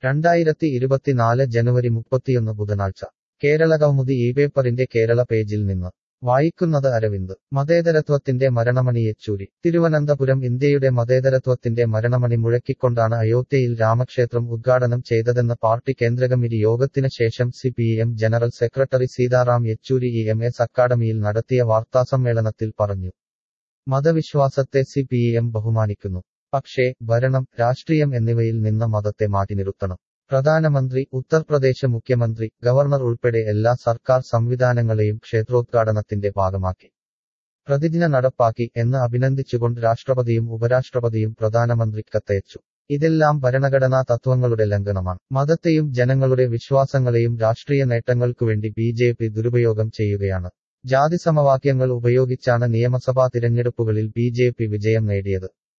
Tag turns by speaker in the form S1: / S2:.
S1: രണ്ടായിരത്തി ഇരുപത്തിനാല് ജനുവരി മുപ്പത്തിയൊന്ന് ബുധനാഴ്ച കേരളകൗമുദി ഈ പേപ്പറിന്റെ കേരള പേജിൽ നിന്ന് വായിക്കുന്നത് അരവിന്ദ് മതേതരത്വത്തിന്റെ മരണമണി യെച്ചൂരി തിരുവനന്തപുരം ഇന്ത്യയുടെ മതേതരത്വത്തിന്റെ മരണമണി മുഴക്കിക്കൊണ്ടാണ് അയോധ്യയിൽ രാമക്ഷേത്രം ഉദ്ഘാടനം ചെയ്തതെന്ന് പാർട്ടി കേന്ദ്രകമ്മിറ്റി യോഗത്തിന് ശേഷം C P M general secretary Sitaram Yechury E M S അക്കാഡമിയിൽ നടത്തിയ വാർത്താസമ്മേളനത്തിൽ പറഞ്ഞു മതവിശ്വാസത്തെ സി പി എം ബഹുമാനിക്കുന്നു പക്ഷേ ഭരണം രാഷ്ട്രീയം എന്നിവയിൽ നിന്ന് മതത്തെ മാറ്റി നിർത്തണം പ്രധാനമന്ത്രി ഉത്തർപ്രദേശ് മുഖ്യമന്ത്രി ഗവർണർ ഉൾപ്പെടെ എല്ലാ സർക്കാർ സംവിധാനങ്ങളെയും ക്ഷേത്രോദ്ഘാടനത്തിന്റെ ഭാഗമാക്കി പ്രതിജ്ഞ നടപ്പാക്കി എന്ന് അഭിനന്ദിച്ചുകൊണ്ട് രാഷ്ട്രപതിയും ഉപരാഷ്ട്രപതിയും പ്രധാനമന്ത്രി കത്തയച്ചു ഇതെല്ലാം ഭരണഘടനാ തത്വങ്ങളുടെ ലംഘനമാണ് മതത്തെയും ജനങ്ങളുടെ വിശ്വാസങ്ങളെയും രാഷ്ട്രീയ നേട്ടങ്ങൾക്കുവേണ്ടി ബി ജെ പി ദുരുപയോഗം ചെയ്യുകയാണ് ജാതി സമവാക്യങ്ങൾ ഉപയോഗിച്ചാണ് നിയമസഭാ തിരഞ്ഞെടുപ്പുകളിൽ ബി ജെ പി വിജയം നേടിയത്